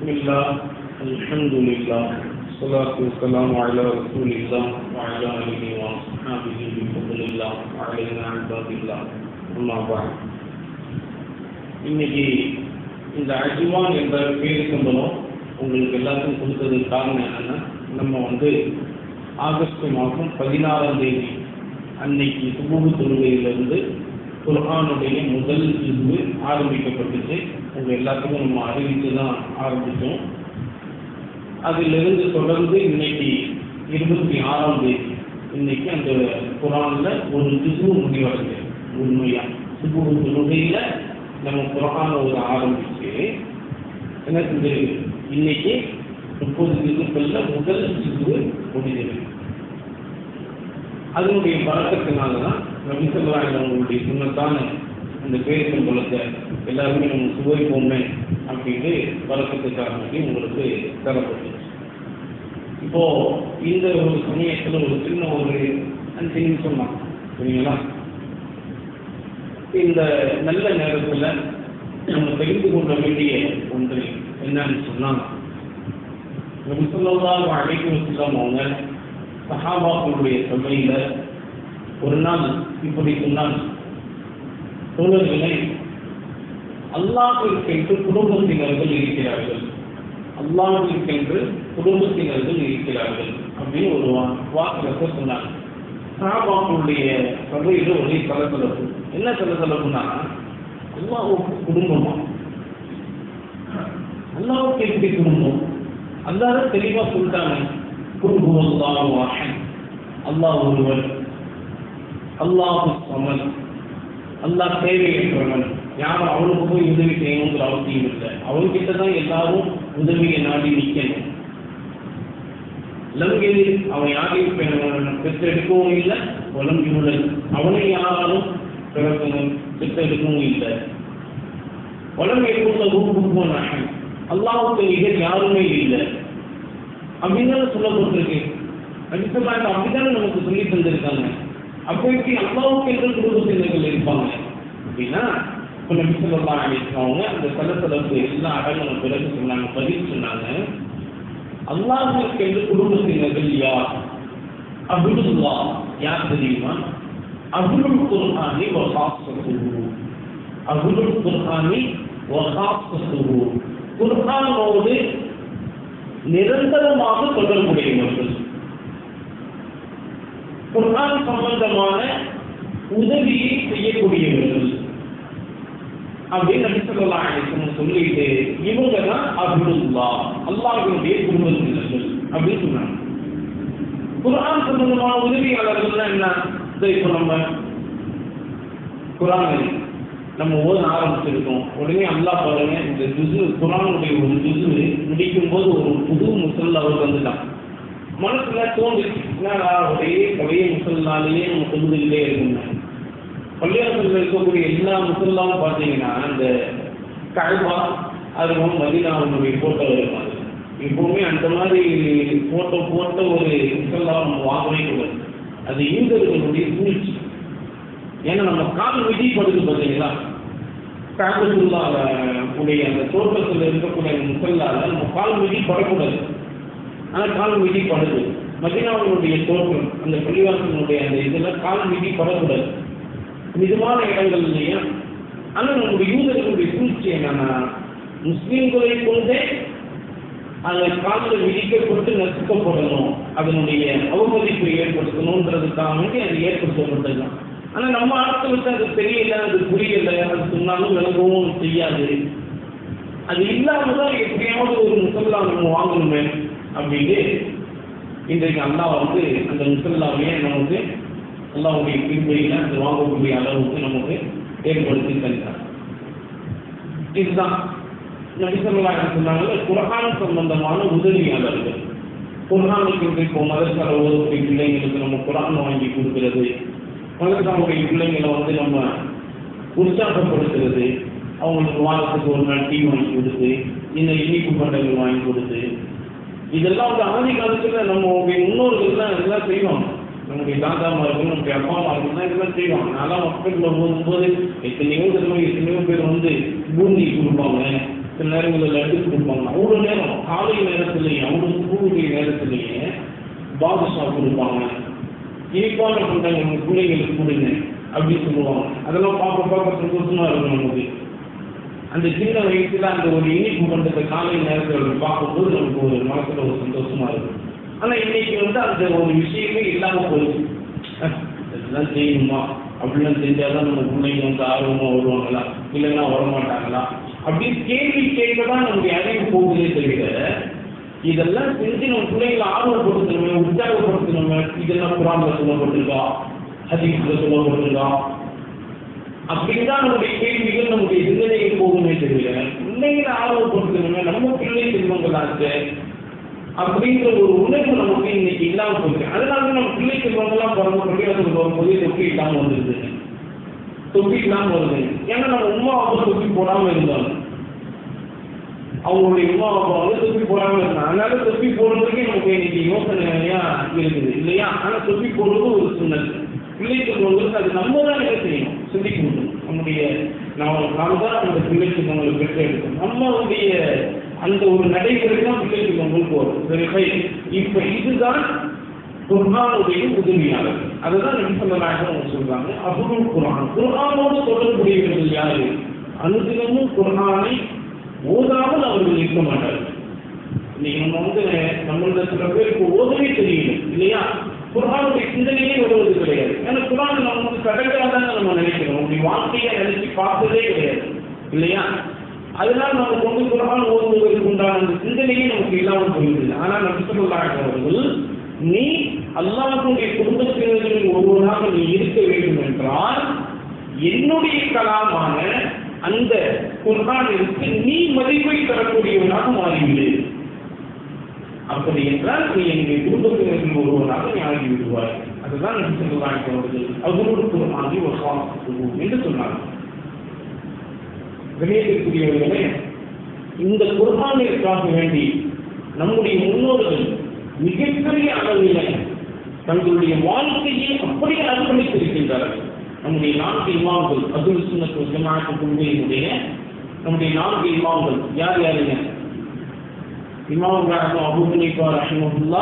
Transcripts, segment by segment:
بسم الله الحمد لله والصلاة والسلام على رسول الله وعلى آله وأصحابه بفضل الله وعلينا عباد الله أما بعد இன்னைக்கு இந்த அஜிவான் என்ற பேரு சம்பளம் உங்களுக்கு எல்லாத்துக்கும் கொடுத்ததுக்கு காரணம் என்னன்னா நம்ம வந்து ஆகஸ்ட் மாதம் பதினாறாம் தேதி அன்னைக்கு சுமூக தொழுகையிலிருந்து குர்ஆனுடைய முதல் இது ஆரம்பிக்கப்பட்டுச்சு உங்க எல்லாத்துக்கும் நம்ம அறிவித்து தான் ஆரம்பித்தோம் அதிலிருந்து தொடர்ந்து இன்னைக்கு இருபத்தி ஆறாம் தேதி இன்னைக்கு அந்த குரான்ல ஒரு திசு முடிவடைஞ்சு உண்மையா சுபுகு தொழுகையில நம்ம குரான ஒரு ஆரம்பிச்சு என்ன செஞ்சிருக்கு இன்னைக்கு முப்பது திசுக்கள்ல முதல் திசு முடிஞ்சிருக்கு அதனுடைய பழக்கத்தினால தான் நபிசல்லாங்களுடைய சுண்ணத்தான அந்த பேர் சம்பளத்தை எல்லாருமே நம்ம சுவைப்போமே அப்படின்னு பழக்கத்துக்காக வேண்டி உங்களுக்கு தரப்பட்டுச்சு இப்போ இந்த ஒரு சமயத்துல ஒரு சின்ன ஒரு அஞ்சு நிமிஷம் தான் சரிங்களா இந்த நல்ல நேரத்துல நம்ம தெரிந்து கொள்ள வேண்டிய ஒன்று என்னன்னு சொன்னா நபிசல்லாஹு அழைக்கு வச்சுக்கலாம் அவங்க சஹாபாக்களுடைய சபையில ஒரு நாள் இப்படி சொன்னால் தோழர்களே அல்லாஹிற்கென்று குடும்பத்தினர்கள் இருக்கிறார்கள் அல்லாஹிற்கென்று குடும்பத்தினர்கள் இருக்கிறார்கள் அப்படின்னு ஒரு வாக்குறத சொன்னாங்க சஹாபாக்களுடைய சபையில ஒரே சலசலப்பு என்ன சலசலப்புனா அல்லாஹுக்கு குடும்பமா அல்லாஹுக்கு எப்படி குடும்பம் அல்லாத தெளிவா சொல்லிட்டாங்க குடும்பம் அல்லாஹ் வாஹன் அல்லாஹ் ஒருவர் அல்லாஹு சமன் அல்லாஹ் தேவையற்றவன் யாரும் அவனுக்கு போய் உதவி செய்யணுங்கிற அவசியம் இல்லை அவன்கிட்ட தான் எல்லாரும் உதவியை நாடி நிற்கணும் லங்கையில் அவன் யாரையும் பெற்றெடுக்கவும் இல்லை உலகியுடன் அவனை யாராலும் பிறக்கணும் பெற்றெடுக்கவும் இல்லை உலகை கொண்ட ரூபம் அல்லாவுக்கு நிகர் யாருமே இல்லை அப்படின்னு சொல்லப்பட்டிருக்கு அடிப்படாங்க அப்படித்தானே நமக்கு சொல்லி தந்திருக்காங்க அப்போ எப்படி அல்லாவுக்கு என்று குடும்பத்தினர்கள் இருப்பாங்க அப்படின்னா இப்போ நபி சொல்லலாம் அழைக்கிறவங்க அந்த சலசலப்பு எல்லா அடங்கின பிறகு சொன்னாங்க பதில் சொன்னாங்க அல்லாஹுக்கு என்று குடும்பத்தினர்கள் யார் அபுதுல்லா யார் தெரியுமா அபுல் குர்ஆனி வஹாஸத்துஹு அபுல் குர்ஆனி வஹாஸத்துஹு குர்ஆனோடு நிரந்தரமாக தொடர்புடையவர்கள் குர்ஆன் சம்பந்தமான உதவியை செய்யக்கூடியவர்கள் அப்படின்னு நபி சொல்லலாம் அழைக்கணும் சொல்லிட்டு இவங்க தான் அப்துல்லா அல்லாஹினுடைய குடும்பத்தினர்கள் அப்படின்னு சொன்னாங்க குரான் சம்பந்தமான உதவியாளர்கள்னா என்ன இப்போ நம்ம குரான் நம்ம ஓத ஆரம்பிச்சிருக்கோம் உடனே அல்லா பாருங்க இந்த ஜுசு குரானுடைய ஒரு ஜுசு முடிக்கும் போது ஒரு புது முசல் அவர் வந்துட்டான் மனசுல தோன்றுச்சு என்னடா ஒரே பழைய முசல்லாலேயே நம்ம தொழுதுகிட்டே இருக்கணும் பள்ளியாசத்தில் இருக்கக்கூடிய எல்லா முசல்லாவும் பார்த்தீங்கன்னா அந்த கழ்வா அது வந்து மதினாவுடைய போட்டோ இருக்கும் அது எப்பவுமே அந்த மாதிரி போட்டோ போட்ட ஒரு முசல்லா நம்ம வாங்கவே கூடாது அது யூதர்களுடைய சூழ்ச்சி ஏன்னா நம்ம கால் விதி படுது பார்த்தீங்களா காபத்துல்லா உடைய அந்த தோட்டத்தில் இருக்கக்கூடிய அந்த முசல்லால நம்ம கால் விதி படக்கூடாது ஆனால் கால் விதி படுது மதினாவினுடைய தோற்றம் அந்த பள்ளிவாசனுடைய அந்த இதில் கால் விதி படக்கூடாது மிதமான இடங்கள்லையும் ஆனால் நம்முடைய யூதர்களுடைய சூழ்ச்சி என்னன்னா முஸ்லீம்களை கொண்டே அந்த காலில் விதிக்கப்பட்டு நசுக்கப்படணும் அதனுடைய அவமதிப்பை ஏற்படுத்தணுன்றதுக்காக வேண்டி அது ஏற்படுத்தப்பட்டதுதான் ஆனால் நம்ம ஆட்களுக்கு அது தெரியல அது புரியல அது சொன்னாலும் விளங்கவும் செய்யாது அது இல்லாம தான் எப்படியாவது ஒரு முசல்லா நம்ம வாங்கணுமே அப்படின்னு இன்றைக்கு அல்லா வந்து அந்த முசல்லாவையே நமக்கு அல்லாவுடைய கிருமையில அது வாங்கக்கூடிய அளவுக்கு நமக்கு ஏற்படுத்தி தந்தார் இதுதான் நபிசல்லாக சொன்னாங்க குரான் சம்பந்தமான உதவியாளர்கள் குரானுக்கு இப்போ மதர்சால ஓதக்கூடிய பிள்ளைங்களுக்கு நம்ம குரான் வாங்கி கொடுக்கிறது மதர்சாவுடைய பிள்ளைங்களை வந்து நம்ம உற்சாகப்படுத்துறது அவங்களுக்கு வாரத்துக்கு ஒரு நாள் டீ வாங்கி கொடுத்து இந்த இனிப்பு பண்டங்கள் வாங்கி கொடுத்து இதெல்லாம் வந்து ஆதி காலத்துல நம்மளுடைய முன்னோர்கள்லாம் இதெல்லாம் செய்வாங்க நம்முடைய தாத்தாமார்கள் நம்முடைய அப்பா அம்மார்கள் தான் இதெல்லாம் செய்வாங்க நான்லாம் மக்களில் போகும்போது எத்தனையோ தடவை எத்தனையோ பேர் வந்து பூந்தி கொடுப்பாங்க சில நேரங்களில் லட்டு கொடுப்பாங்க அவ்வளோ நேரம் காலை நேரத்திலேயே அவ்வளோ ஸ்கூலுடைய நேரத்திலேயே பாதுஷா கொடுப்பாங்க இனிப்பான பண்றாங்க நம்ம பிள்ளைங்களுக்கு கொடுங்க அப்படின்னு சொல்லுவாங்க அதெல்லாம் பார்க்க பார்க்க சந்தோஷமா இருக்கும் நமக்கு அந்த சின்ன வயசுல அந்த ஒரு இனிப்பு பண்றத காலை நேரத்தில் பார்க்கும்போது நமக்கு ஒரு மனசுல ஒரு சந்தோஷமா இருக்கும் ஆனா இன்னைக்கு வந்து அந்த ஒரு விஷயமே இல்லாம போகுது அஹ், இதெல்லாம் செய்யணுமா அப்படிலாம் செஞ்சாதான் நம்ம பிள்ளைங்க வந்து ஆர்வமா வருவாங்களா இல்லைன்னா வரமாட்டாங்களா அப்படின்னு கேள்வி கேட்கதான் நம்முடைய அறிவு போகுதே தவிர இதெல்லாம் செஞ்சு நம்ம பிள்ளைங்களை ஆர்வப்படுத்தணுமே உற்சாகப்படுத்தணுமே இதெல்லாம் குரான்ல சொல்லப்பட்டிருக்கா ஹதீஸ்ல சொல்லப்பட்டிருக்கா அப்படின்னு தான் நம்முடைய கேள்விகள் நம்முடைய சிந்தனைகள் போகுமே தவிர பிள்ளைங்களை ஆர்வப்படுத்தணுமே நம்ம பிள்ளை செல்வங்களாச்சு அப்படிங்கிற ஒரு உணர்வு நமக்கு இன்னைக்கு இல்லாம போயிருக்கு அதனால தான் நம்ம பிள்ளை செல்வங்கள்லாம் பிறந்த பள்ளியாசலுக்கு வரும்போது தொப்பி இல்லாம வந்துருது தொப்பி இல்லாம வருது ஏன்னா நம்ம உமா அப்பா தொப்பி போடாம இருந்தாங்க அவங்களுடைய உமா அப்பா வந்து தொப்பி போடாம இருந்தாங்க அதனால தொப்பி போடுறதுக்கே நமக்கு இன்னைக்கு யோசனையா இருக்குது இல்லையா ஆனா தொப்பி போடுறது ஒரு சூழ்நிலை பிள்ளை செல்வங்களுக்கு அது நம்ம தான் என்ன செய்யணும் சிந்திக்க முடியும் நம்முடைய நாம் நாம் தான் அந்த பிள்ளை செல்வங்களை பெற்றெடுக்கணும் நம்மளுடைய அந்த ஒரு நடைமுறை தான் பிள்ளை செல்வங்களுக்கு வரும் சரி fine. இப்ப இதுதான் குர்ஆனுடைய உதவியாளர் அதுதான் நபி ஸல்லல்லாஹு அலைஹி சொல்றாங்க அபுல் குர்ஆன் குர்ஆனோடு தொடர்புடையவர்கள் யாரு அனுதினமும் குர்ஆனை ஓதாமல் அவர்கள் இருக்க மாட்டார்கள் இன்னைக்கு நம்ம வந்து நம்மள சில பேருக்கு ஓதவே தெரியல இல்லையா குரானுடைய சிந்தனையே வருவது கிடையாது ஏன்னா குரான் நம்ம வந்து கடற்கரை தான் நம்ம நினைக்கிறோம் அப்படி வாழ்க்கையை நினைச்சு பார்த்ததே கிடையாது இல்லையா அதனால நம்ம கொண்டு குரான் ஓதுவதற்கு உண்டான அந்த சிந்தனையே நமக்கு இல்லாமல் போயிடுது ஆனால் நபிசல்லாஹ் அவர்கள் நீ அல்லாஹ்வுடைய குடும்பத்தினர்களில் ஒருவராக நீ இருக்க வேண்டும் என்றால் என்னுடைய கலாமான அந்த குர்ஆனிற்கு நீ மதிப்பை தரக்கூடியவனாக மாறிவிடு அப்படி என்றால் நீ என்னுடைய குடும்பத்தினரில் ஒருவனாக நீ ஆகி விடுவாய் அதுதான் நபி ஸல்லல்லாஹு அலைஹி அவர்கள் அவரோடு குர்ஆனி ஒரு சாஸ்திரம் என்று சொன்னார்கள் கணியத்திற்குரியவர்களே இந்த குர்ஆனிற்காக வேண்டி நம்முடைய முன்னோர்கள் மிகப்பெரிய அளவில் தங்களுடைய வாழ்க்கையை அப்படியே அர்ப்பணித்திருக்கின்றார்கள் நம்முடைய நான்கு இமாம்கள் அப்துல் சுன்னத் ஜமாஅத் கொள்கையினுடைய நம்முடைய நான்கு இமாம்கள் யார் யாருங்க இமாம் ரஹ்ம அபு ஹனீஃபா ரஹிமஹுல்லா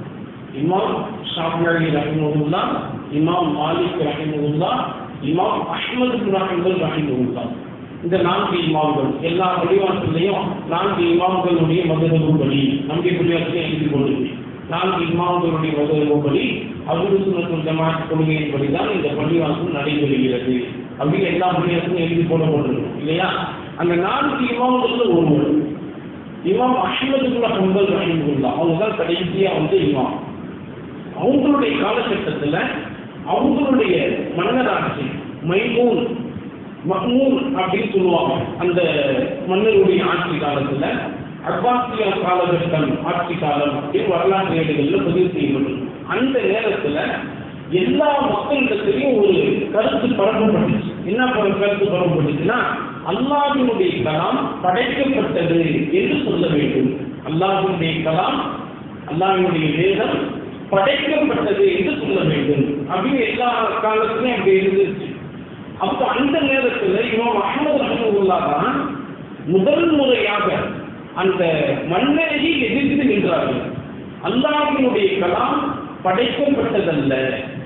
இமாம் ஷாஃபிஈ ரஹிமஹுல்லா இமாம் மாலிக் ரஹிமஹுல்லா இமாம் அஹ்மது பின் ஹம்பல் ரஹிமஹுல்லா இந்த நான்கு இமாம்கள் எல்லா பள்ளிவாசல்லையும் நான்கு இமாம்களுடைய மதுரபுபடி நம்முடைய பள்ளிவாசலையும் எழுதி கொண்டிருக்கு நான்கு இமாம்களுடைய மதுரபுபடி அபுல் சுன்னத்துல் ஜமாத் கொள்கையின்படி தான் இந்த பள்ளிவாசல் நடைபெறுகிறது அப்படின்னு எல்லா பள்ளிவாசலும் எழுதி போடப்பட்டிருக்கும் இல்லையா அந்த நான்கு இமாம்கள்ல ஒருவர் இமாம் அஹ்மதுல்லா ஹம்பல் ரஹிமுல்லா அவங்க தான் கடைசியா வந்து இமாம் அவங்களுடைய காலகட்டத்துல அவங்களுடைய மன்னராட்சி மைமூன் மஹ்மூன் அப்படின்னு சொல்லுவாங்க அந்த மன்னருடைய ஆட்சி காலத்துல அப்பாசியா காலகட்டம் ஆட்சி காலம் அப்படின்னு வரலாற்று ஏடுகள்ல பதிவு செய்யப்படும் அந்த நேரத்துல எல்லா மக்களிடத்திலையும் ஒரு கருத்து பரப்பப்பட்டுச்சு என்ன பர- கருத்து பரப்பப்பட்டுச்சுன்னா அல்லாஹினுடைய கலாம் படைக்கப்பட்டது என்று சொல்ல வேண்டும் அல்லாஹினுடைய கலாம் அல்லாஹினுடைய வேதம் படைக்கப்பட்டது என்று சொல்ல வேண்டும் அப்படின்னு எல்லா காலத்திலையும் அப்படி இருந்துச்சு அப்போ அந்த நேரத்துல இமாம் அஹமது ரஹமுல்லா தான் முதல் முறையாக அந்த மன்னரையை எதிர்த்து நின்றார்கள் அல்லாஹினுடைய கலாம் படைக்கப்பட்டதல்ல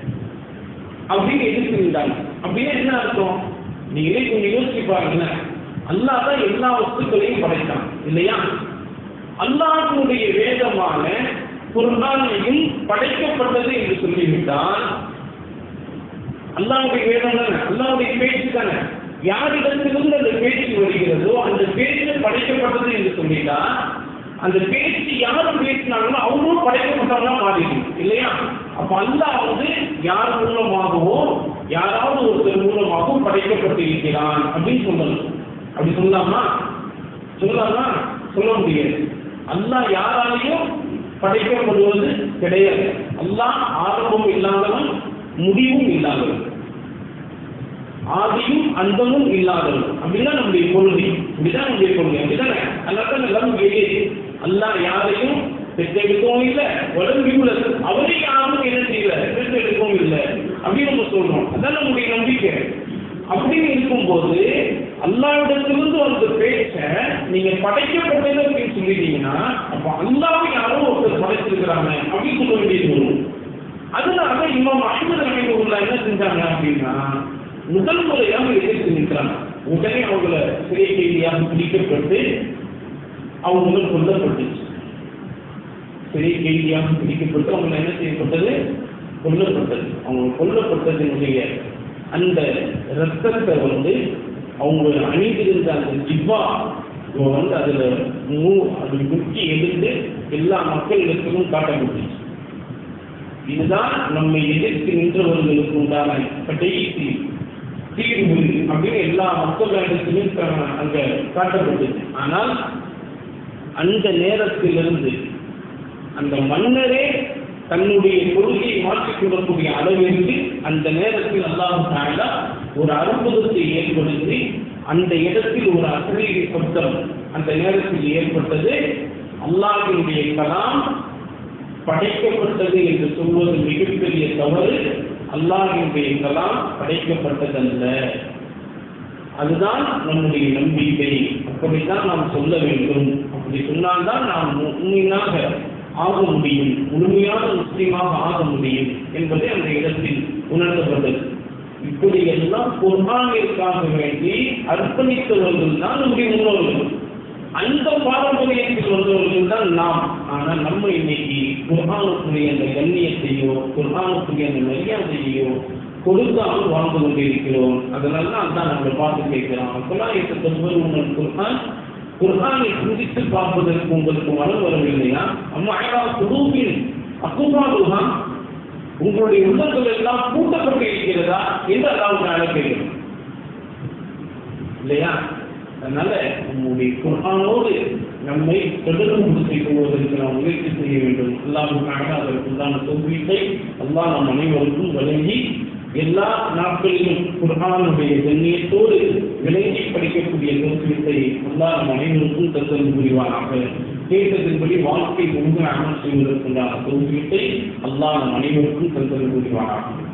அப்படின்னு எதிர்த்து நின்றாங்க அப்படின்னா என்ன அர்த்தம் நீங்களே கொஞ்சம் யோசிச்சு பாருங்களேன் அல்லாஹ் தான் எல்லா வஸ்துக்களையும் படைத்தான் இல்லையா அல்லாஹ்வுடைய வேதமான குர்ஆனையும் படைக்கப்பட்டது என்று சொல்லிவிட்டால் அல்லாஹ்வுடைய வேதம் தானே அல்லாஹ்வுடைய பேச்சு தானே யாரிடத்திலிருந்து அந்த பேச்சு வருகிறதோ அந்த பேச்சு படைக்கப்பட்டது என்று சொல்லிட்டா அந்த பேச்சு யார் பேசினாங்களோ அவங்களும் படைக்கப்பட்டவங்களா மாறிடும் இல்லையா அப்ப அல்லாஹ் வந்து யார் மூலமாகவோ யாராவது ஒருத்தர் மூலமாகவும் படைக்கப்பட்டிருக்கிறான் அப்படின்னு சொல்லணும் அப்படி சொல்லலாமா சொல்லலாமா சொல்ல முடியாது அல்லாஹ் யாராலையும் படைக்கப்படுவது கிடையாது அல்லாஹ் ஆரம்பம் இல்லாதவன் முடிவும் இல்லாதவன் ஆதியும் அந்தமும் இல்லாதவன் அப்படிதான் நம்முடைய கொள்கை இப்படிதான் நம்முடைய கொள்கை அப்படிதானே அதனால லம் எலே அல்லாஹ் யாரையும் பெற்றெடுக்கவும் இல்லை உடம்பியுள்ள அவரை யாரும் என்ன செய்யல பெற்றெடுக்கவும் இல்லை அப்படின்னு நம்ம சொல்றோம் அதான் நம்முடைய நம்பிக்கை அப்படின்னு இருக்கும்போது அல்லாவிடத்திலிருந்து வந்த பேச்ச நீங்க படைக்கப்பட்டது அப்படின்னு சொல்லிட்டீங்கன்னா அப்ப அல்லாவை யாரோ ஒருத்தர் படைச்சிருக்கிறாங்க அப்படின்னு சொல்ல வேண்டியது வரும் அதனால இமாம் அஹமது ரஹிமுல்லா என்ன செஞ்சாங்க அப்படின்னா முதல் முறையாக எதிர்த்து நிற்கிறாங்க உடனே அவங்கள சிறை கைதியாக பிடிக்கப்பட்டு அவங்க கொல்லப்பட்டுச்சு சிறை கைதியாக பிடிக்கப்பட்டு அவங்க என்ன செய்யப்பட்டது கொல்லப்பட்டது அவங்க கொல்லப்பட்டதனுடைய அந்த ரத்தத்தை வந்து அவங்க அணிந்திருந்த அந்த ஜிவ்வா இவன் வந்து அதுல மூ அது முக்கி எடுத்து எல்லா மக்களிடத்திலும் காட்டப்பட்டுச்சு இதுதான் நம்மை எதிர்த்து நின்றவர்களுக்கு உண்டான கடைசி தீர்வு அப்படின்னு எல்லா மக்களிடத்திலும் க- அங்க காட்டப்பட்டது ஆனால் அந்த நேரத்திலிருந்து அந்த மன்னரே தன்னுடைய கொள்கையை மாற்றிக் கொள்ளக்கூடிய அளவிற்கு அந்த நேரத்தில் அல்லாஹ் தாலா ஒரு அற்புதத்தை ஏற்படுத்தி அந்த இடத்தில் ஒரு அசரீரி சப்தம் அந்த நேரத்தில் ஏற்பட்டது அல்லாஹினுடைய கலாம் படைக்கப்பட்டது என்று சொல்வது மிகப்பெரிய தவறு அல்லாஹினுடைய கலாம் படைக்கப்பட்டதல்ல அதுதான் நம்முடைய நம்பிக்கை அப்படித்தான் நாம் சொல்ல வேண்டும் அப்படி சொன்னால்தான் நாம் உண்மையாக ஆக முடியும் முழுமையான முஸ்லீமாக ஆக முடியும் என்பதை அந்த இடத்தில் உணர்த்தப்பட்டது இப்படி எல்லாம் குர்ஆனிற்காக வேண்டி அர்ப்பணித்தவர்கள் தான் நம்முடைய முன்னோர்கள் அந்த பாரம்பரியத்தில் வந்தவர்கள் தான் நாம் ஆனால் நம்ம இன்னைக்கு குர்ஆனுக்குரிய அந்த கண்ணியத்தையோ குர்ஆனுக்குரிய அந்த மரியாதையையோ கொடுக்காமல் வாழ்ந்து கொண்டிருக்கிறோம் அதனால தான் அதான் நம்ம பார்த்து கேட்கிறோம் அப்பெல்லாம் எத்தனை உங்கள் குர்ஆன் குர்ஆனை சிந்தித்து பார்ப்பதற்கு உங்களுக்கு மனம் வரவில்லையா அம்மா ஐயா குடும்பின் அக்குமாதுகா உங்களுடைய உள்ளங்கள் எல்லாம் பூட்டப்பட்டு இருக்கிறதா என்று அதாவது அழைக்கிறோம் இல்லையா அதனால நம்முடைய குர்ஆனோடு நம்மை தொடர்பு படுத்திக் கொள்வதற்கு நாம் முயற்சி செய்ய வேண்டும் அல்லாஹுக்காக அதற்குண்டான தொகுப்பை அல்லாஹ் நம் அனைவருக்கும் வழங்கி எல்லா நாட்களிலும் குர்ஆனுடைய கண்ணியத்தோடு விளங்கி படிக்கக்கூடிய தொகுப்பை அல்லாஹ் நம் அனைவருக்கும் தத்தல் புரிவாராக கேட்டதின்படி வாழ்க்கை முழுமையாக செய்வதற்குண்டான தொகுப்பை அல்லாஹ் நம் அனைவருக்கும் தத்தல் புரிவாராக